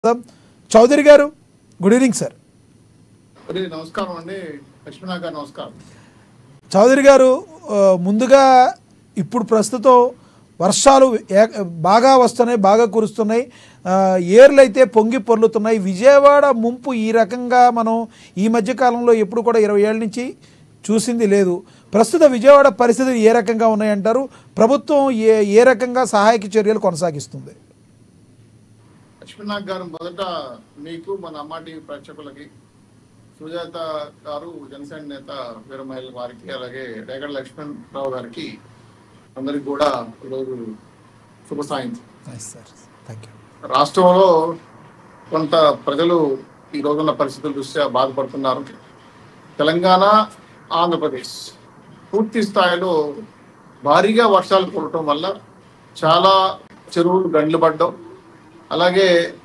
చౌదరి గారు good evening sir అదే నమస్కారం అండి లక్ష్మణ గారు నమస్కారం చౌదరి గారు ఆ, ముందుగా ఇప్పుడు ప్రస్తుతం వర్షాలు ఏ- బాగా వస్తున్నాయి బాగా కురుస్తున్నాయి ఆ, ఏర్లు అయితే పొంగి పొర్లుతున్నాయి విజయవాడ ముంపు ఈ రకంగా మనం ఈ మధ్య కాలంలో ఎప్పుడు కూడా ఇరవై ఏళ్ళ నుంచి చూసింది లేదు ప్రస్తుత విజయవాడ పరిస్థితులు ఏ రకంగా ఉన్నాయంటారు ప్రభుత్వం ఏ ఏ రకంగా సహాయక చర్యలు కొనసాగిస్తుంది లక్ష్మీనాథ్ గారు మొదట మీకు మన అమ్మా టీవీ ప్రేక్షకులకి సుజాత గారు జనసేన నేత వీరమహిళ వారికి అలాగే రేగడ లక్ష్మణరావు గారికి అందరికి కూడా ఈరోజు శుభ సాయంత్రం సార్ థ్యాంక్ యూ రాష్ట్రంలో కొంత ప్రజలు ఈ రోజున్న పరిస్థితుల దృష్ట్యా బాధపడుతున్నారు తెలంగాణ ఆంధ్రప్రదేశ్ పూర్తి స్థాయిలో భారీగా వర్షాలు కురవటం వల్ల చాలా చెరువులు గండ్లు పడ్డం అలాగే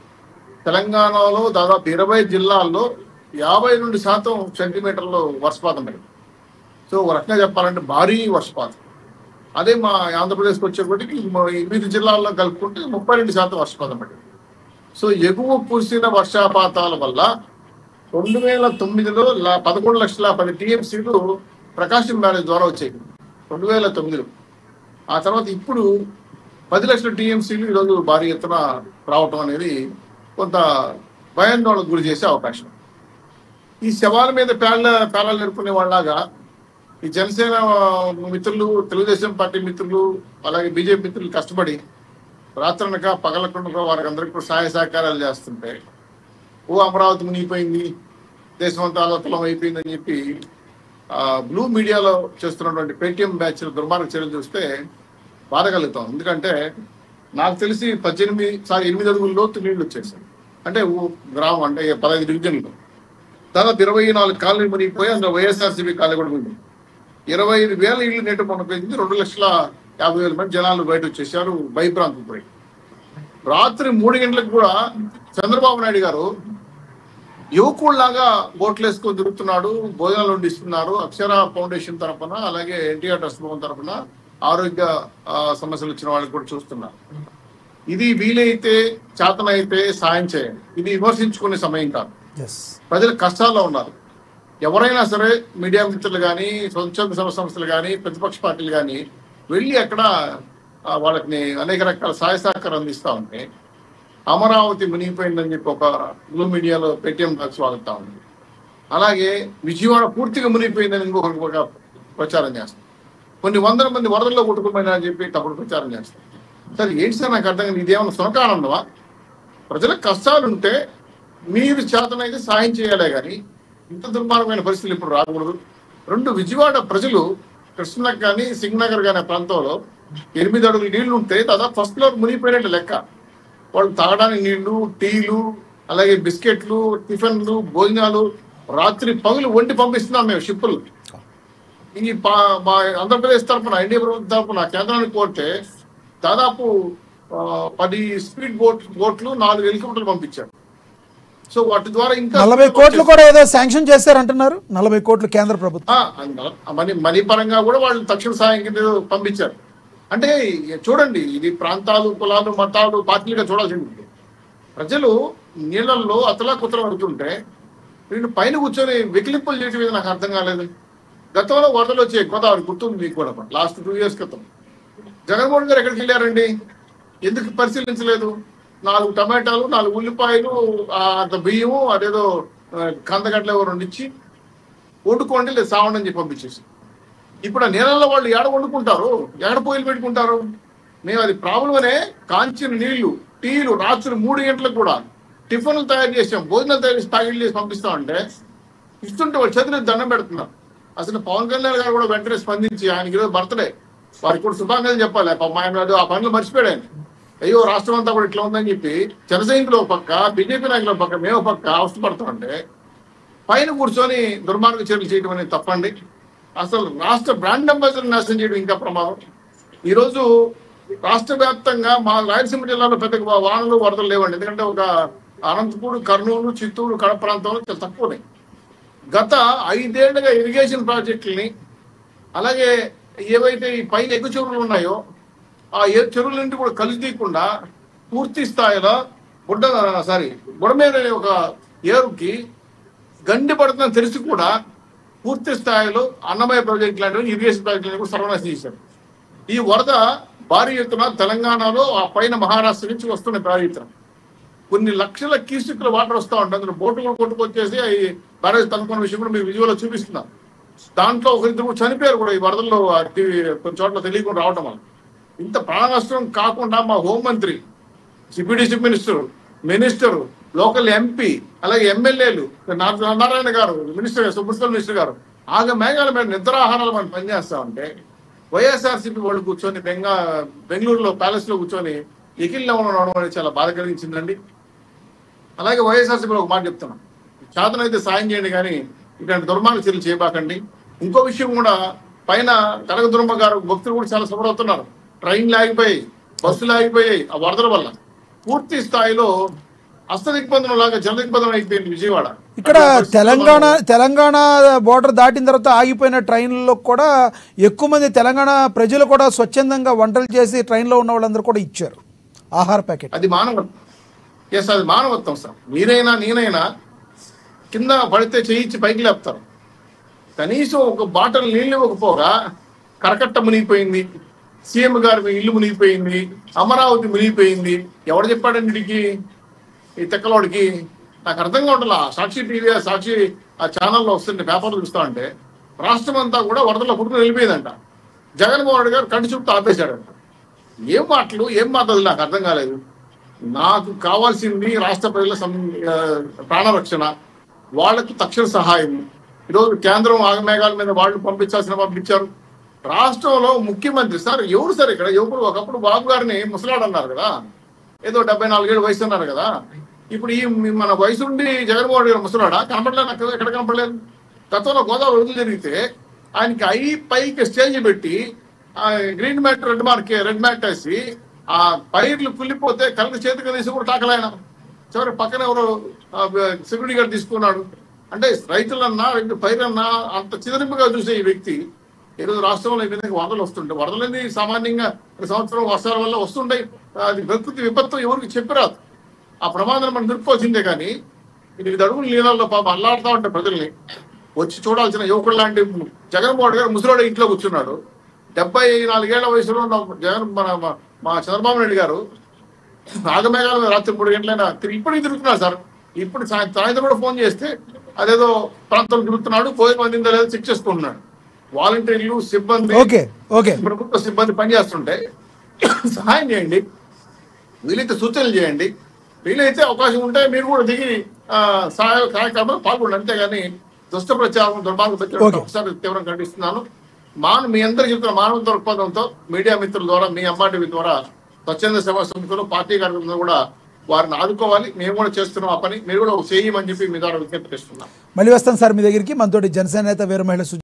తెలంగాణలో దాదాపు ఇరవై జిల్లాల్లో యాభై రెండు శాతం సెంటీమీటర్లు వర్షపాతం పడింది సో ఒక రకంగా చెప్పాలంటే భారీ వర్షపాతం అదే మా ఆంధ్రప్రదేశ్కి వచ్చేప్పటికి మ- ఎనిమిది జిల్లాల్లో కలుపుకుంటే ముప్పై రెండు శాతం వర్షపాతం పడింది సో ఎగువ కురిసిన వర్షపాతాల వల్ల రెండు వేల తొమ్మిదిలో ల- పదకొండు లక్షల పది టీఎంసీలు ప్రకాశం బ్యారేజ్ ద్వారా వచ్చాయి రెండు వేల తొమ్మిదిలో ఆ తర్వాత ఇప్పుడు పది లక్షల టీఎంసీలు ఈరోజు భారీ ఎత్తున రావటం అనేది కొంత భయాందోళనకు గురి చేసే అవకాశం ఈ శవాల మీద పేళ్ళ పేలాలు నేర్పుకునే వాళ్ళలాగా ఈ జనసేన మిత్రులు తెలుగుదేశం పార్టీ మిత్రులు అలాగే బీజేపీ మిత్రులు కష్టపడి రాత్రనక పగలకుండా వారికి అందరికీ కూడా సహాయ సహకారాలు చేస్తుంటే ఓ అమరావతి మునిగిపోయింది దేశం అంతా అలతలం అయిపోయిందని చెప్పి ఆ, బ్లూ మీడియాలో చేస్తున్నటువంటి పేటిఎం బ్యాచ్ దుర్మార్గ చర్యలు చూస్తే బాధ కలుగుతాం ఎందుకంటే నాకు తెలిసి పద్దెనిమిది సారీ ఎనిమిది అడుగుల లోతు నీళ్లు వచ్చేసాయి అంటే ఊ- గ్రామం అంటే పదహైదు డివిజన్లు దాదాపు ఇరవై నాలుగు కాలనీ మునిగిపోయి అందులో వైఎస్ఆర్సీపీ కాలనీ కూడా మునిగింది ఇరవై ఐదు వేల ఇళ్ళు నీటి మునిగిపోయింది రెండు లక్షల యాభై వేల మంది జనాలు బయట వచ్చేసారు భయభ్రాంతి పోయి రాత్రి మూడు గంటలకు కూడా చంద్రబాబు నాయుడు గారు యువకుల్లాగా బోట్లు వేసుకొని తిరుగుతున్నాడు భోజనాలు వండిస్తున్నారు అక్షర ఫౌండేషన్ తరపున అలాగే ఎన్టీఆర్ ట్రస్ట్ భవన్ తరపున ఆరోగ్య ఆ, సమస్యలు వచ్చిన వాళ్ళకి కూడా చూస్తున్నారు ఇది వీలైతే చేతనైతే సాయం చేయండి ఇది విమర్శించుకునే సమయం కాదు ఎస్ ప్రజలు కష్టాల్లో ఉన్నారు ఎవరైనా సరే మీడియా మిత్రులు కానీ స్వచ్ఛంద సేవ సంస్థలు కానీ ప్రతిపక్ష పార్టీలు కానీ వెళ్ళి అక్కడ ఆ, వాళ్ళకి అనేక రకాల సహాయ సహకారం అందిస్తా ఉంటే అమరావతి మునిగిపోయిందని చెప్పి ఒక బ్లూ మీడియాలో పేటీఎం డాక్స్ వాగుతా ఉంది అలాగే విజయవాడ పూర్తిగా మునిగిపోయిందని ఇంకొక ఒక ప్రచారం చేస్తాం కొన్ని వందల మంది వరదల్లో కొట్టుకుపోయినా అని చెప్పి తప్పుడు ప్రచారం చేస్తాం సరే ఏంటి సార్ నాకు అర్థం కాదు ఇదేమన్నా సునకానందమా ప్రజలకు కష్టాలు ఉంటే మీరు చేతనైతే సాయం చేయాలే కానీ ఇంత దుర్మార్గమైన పరిస్థితులు ఇప్పుడు రాకూడదు రెండు విజయవాడ ప్రజలు కృష్ణనగర్ కానీ సింగనగర్ కానీ ఆ ప్రాంతంలో ఎనిమిది అడుగులు నీళ్లు ఉంటే దాదాపు ఫస్ట్ ఫ్లోర్ మునిగిపోయినట్టు లెక్క వాళ్ళు తాగడానికి నీళ్లు టీలు అలాగే బిస్కెట్లు టిఫిన్లు భోజనాలు రాత్రి పగులు వండి పంపిస్తున్నాం మేము షిప్పులు ఈ పా- మా ఆంధ్రప్రదేశ్ తరఫున ఇండియా ప్రభుత్వం తరఫున కేంద్రానికి కోరితే దాదాపు ఆ, పది స్పీడ్ బోట్ బోట్లు నాలుగు హెలికాప్టర్లు పంపించారు సో వాటి ద్వారా ఇంకా నలభై కోట్లు కూడా ఏదో శాంక్షన్ చేశారంటున్నారు నలభై కోట్లు కేంద్ర ప్రభుత్వం ఆ, అందులో మనీ మనీ పరంగా కూడా వాళ్ళు తక్షణ సాయం కింద పంపించారు అంటే చూడండి ఇది ప్రాంతాలు కులాలు మతాలు పార్టీలుగా చూడాల్సింది ప్రజలు నీళ్ళల్లో అతలా కుతల పడుతుంటే వీళ్ళు పైన కూర్చొని వెకిలింపులు చేయడం మీద నాకు అర్థం కాలేదు గతంలో వరదలు వచ్చాయి గోదావరి గుర్తుంది మీకు కూడా లాస్ట్ టూ ఇయర్స్ క్రితం జగన్మోహన్ గారు ఎక్కడికి వెళ్ళారండి ఎందుకు పరిశీలించలేదు నాలుగు టమాటాలు నాలుగు ఉల్లిపాయలు ఆ, అంత బియ్యము అదేదో ఆ, కందగడ్డలు ఎవరు ఇచ్చి వండుకోండి లేదు సావండి అని చెప్పి పంపించేసి ఇప్పుడు ఆ నీళ్ళల్లో వాళ్ళు ఏడ వండుకుంటారు ఎక్కడ పొయ్యిలు పెట్టుకుంటారు మేము అది ప్రాబ్లం అనే కాంచిన నీళ్లు టీలు రాత్రి మూడు గంటలకు కూడా టిఫిన్లు తయారు చేసాం భోజనాలు తయారు చేసి ప్యాకెట్లు చేసి పంపిస్తామంటే ఇస్తుంటే వాళ్ళు చేతులు దండం పెడుతున్నారు అసలు పవన్ కళ్యాణ్ గారు కూడా వెంటనే స్పందించి ఆయనకి ఈరోజు బర్త్డే వారికి కూడా శుభాకాంక్షలు చెప్పాలి పాపం ఆయన అది ఆ పనులు మర్చిపోయాడు ఆయన అయ్యో రాష్ట్రం అంతా కూడా ఇట్లా ఉందని చెప్పి జన సైనికులు ఒక పక్క బీజేపీ నాయకులు ఒక పక్క మేము ఒక పక్క అవసరపడతామంటే పైన కూర్చొని దుర్మార్గ చర్యలు చేయడం అనేది తప్పండి అసలు రాష్ట్ర బ్రాండ్ అంబాసిడర్ నాశనం చేయడం ఇంకా ప్రమాదం ఈరోజు రాష్ట్ర వ్యాప్తంగా మా రాయలసీమ జిల్లాలో పెద్ద వానలు వరదలు లేవండి ఎందుకంటే ఒక అనంతపూర్ కర్నూలు చిత్తూరు కడప ప్రాంతంలో చాలా తక్కువ ఉన్నాయి గత ఐదేళ్లుగా ఇరిగేషన్ ప్రాజెక్టుల్ని అలాగే ఏవైతే ఈ పైన ఎగ్గు చెరువులు ఉన్నాయో ఆ ఏ చెరువుల నుండి కూడా కలిసి తీయకుండా పూర్తి స్థాయిలో బుడ్డ సారీ బుడమేరు అనే ఒక ఏరుకి గండి పడుతుందని తెలిసి కూడా పూర్తి స్థాయిలో అన్నమయ్య ప్రాజెక్ట్ లాంటివి ఇరిగేషన్ ప్రాజెక్ట్ కూడా సర్వనాశనం చేశారు ఈ వరద భారీ ఎత్తున తెలంగాణలో ఆ పైన మహారాష్ట్ర నుంచి వస్తున్న భారీ ఎత్తున కొన్ని లక్షల క్యూసిక్ల వాటర్ వస్తూ ఉంటాయి అందులో బోటు కూడా కొట్టుకొచ్చేసి అవి బ్యారేజ్ తనుకున్న విషయం కూడా మీకు విజువల్ చూపిస్తున్నాం దాంట్లో ఒకరిద్దరు కూడా చనిపోయారు కూడా ఈ వరదల్లో ఆ టీ- కొన్ని చోట్ల తెలియకుండా రావడం వల్ల ఇంత ప్రాణ నష్టం కాకుండా మా హోంమంత్రి CPDC minister minister local MP అలాగే ఎమ్మెల్యేలు నారాయణ గారు మినిస్టర్ మున్సిపల్ మినిస్టర్ గారు ఆగ మేఘాల మీద నిద్రాహారాలు మనం పనిచేస్తామంటే వైఎస్ఆర్సీపీ వాళ్ళు కూర్చొని బెంగా బెంగళూరులో ప్యాలెస్ లో కూర్చొని ఎకిల్ ఉండడం అనేది చాలా బాధ కలిగించిందండి అలాగే వైఎస్ఆర్సీపీలో ఒక మాట చెప్తున్నాం చేతనైతే సాయం చేయండి కానీ ఇట్లాంటి దుర్మార్గ చర్యలు చేయబాకండి ఇంకో విషయం కూడా పైన కనకదుర్మ గారు భక్తులు కూడా చాలా సఫర్ అవుతున్నారు ట్రైన్లు ఆగిపోయాయి బస్సులు ఆగిపోయాయి ఆ వరదల వల్ల పూర్తి స్థాయిలో అస్తదిగ్బంధనం లాగా జలదిగ్బంధనం అయిపోయింది విజయవాడ ఇక్కడ తెలంగాణ తెలంగాణ బోర్డర్ దాటిన తర్వాత ఆగిపోయిన ట్రైన్లలో కూడా ఎక్కువ మంది తెలంగాణ ప్రజలు కూడా స్వచ్ఛందంగా వంటలు చేసి ట్రైన్లో ఉన్న వాళ్ళందరూ కూడా ఇచ్చారు ఆహార ప్యాకెట్ అది మానవత్వం ఎస్ అది మానవత్వం సార్ మీరైనా నేనైనా కింద పడితే చేయించి పైకి లేపుతారు కనీసం ఒక బాటల్ నీళ్ళు ఇవ్వకపోగా కరకట్ట మునిగిపోయింది సీఎం గారి ఇల్లు మునిగిపోయింది అమరావతి మునిగిపోయింది ఎవడు చెప్పాడండి వీడికి ఈ తెక్కలోడికి నాకు అర్థం కావట్లా సాక్షి టీవీ సాక్షి ఆ ఛానల్లో వస్తుంటే పేపర్లు చూస్తా ఉంటే రాష్ట్రం అంతా కూడా వరదలో పుట్టుకుని వెళ్ళిపోయిందంట జగన్మోహన్ రెడ్డి గారు కంటి చుట్టూ ఆపేశాడంట ఏం మాటలు ఏం మాటలు నాకు అర్థం కాలేదు నాకు కావాల్సింది రాష్ట్ర ప్రజల సం- ఆ, ప్రాణరక్షణ వాళ్లకు తక్షణ సహాయం ఈరోజు కేంద్రం ఆగమేఘాల మీద వాళ్ళు పంపించాల్సిన పంపించారు రాష్ట్రంలో ముఖ్యమంత్రి సార్ ఎవరు సార్ ఇక్కడ ఎవరు ఒకప్పుడు బాబు గారిని ముసలాడు అన్నారు కదా ఏదో డెబ్బై నాలుగేళ్ళు వయసు అన్నారు కదా ఇప్పుడు ఈ మన వయసు ఉండి జగన్మోహన్ రెడ్డి గారు ముసలాడా కనపడలేదు నాకు ఎక్కడ కనపడలేదు గతంలో గోదావరి వదిలి జరిగితే ఆయనకి ఐ పైకి స్టేజ్ పెట్టి ఆ green mat red mark red mat వేసి ఆ పైర్లు కుళ్ళిపోతే కళ్ళ చేతికి తీసి కూడా తాకలేన చివరి పక్కన ఎవరు సెక్యూరిటీ గార్డ్ తీసుకున్నాడు అంటే రైతులన్నా రెండు పైరన్నా అంత చిదరింపుగా చూసే ఈ వ్యక్తి ఈరోజు రాష్ట్రంలో ఈ విధంగా వరదలు వస్తుంటాయి వరదలన్నీ సామాన్యంగా ప్రతి సంవత్సరం వర్షాల వల్ల వస్తుంటాయి అది ప్రకృతి విపత్తు ఎవరికి చెప్పిరాదు ఆ ప్రమాదం మనం నిలుపుకోవాల్సిందే కానీ ఎనిమిది అడుగులు నీళ్ళల్లో పాపం అల్లాడుతూ ఉంటాయి ప్రజల్ని వచ్చి చూడాల్సిన యువకుడు లాంటి జగన్మోహన్ రెడ్డి గారు ముసలోడు ఇంట్లో కూర్చున్నాడు డెబ్బై నాలుగేళ్ల వయసులో ఉన్న జగన్ మన మా- మా చంద్రబాబు నాయుడు గారు నాగమేఘాల మీద రాత్రి మూడు గంటలైనా తిరిగి ఇప్పటికి తిరుగుతున్నారు సార్ ఇప్పుడు సాయ- సాయంత్రం కూడా ఫోన్ చేస్తే అదేదో ప్రాంతంలో తిరుగుతున్నాడు కోయి మందిందో లేదో చెక్ చేసుకుంటున్నాడు వాలంటీర్లు సిబ్బంది ఓకే ఓకే ప్రభుత్వ సిబ్బంది పనిచేస్తుంటే సహాయం చేయండి వీలైతే సూచనలు చేయండి వీలైతే అవకాశం ఉంటే మీరు కూడా దిగి ఆ, సహాయ కార్యక్రమంలో పాల్గొండి అంతేగాని దుష్ట ప్రచారం దుర్మార్గ ప్రచారం Okay. ఒకసారి తీవ్రంగా ఖండిస్తున్నాను మాన మీ అందరికి చెప్తున్న మానవ దృక్పథంతో మీడియా మిత్రుల ద్వారా మీ అమ్మా టీవీ ద్వారా స్వచ్ఛంద సేవా సమితులు పార్టీ కార్యక్రమాలు కూడా వారిని ఆదుకోవాలి మేము కూడా చేస్తున్నాం ఆ పని మీరు కూడా చేయమని చెప్పి మీ ద్వారా విజ్ఞప్తి చేస్తున్నాం మళ్ళీ వస్తాను సార్ మీ దగ్గరికి మనతోటి జనసేన నేత వీర మహిళ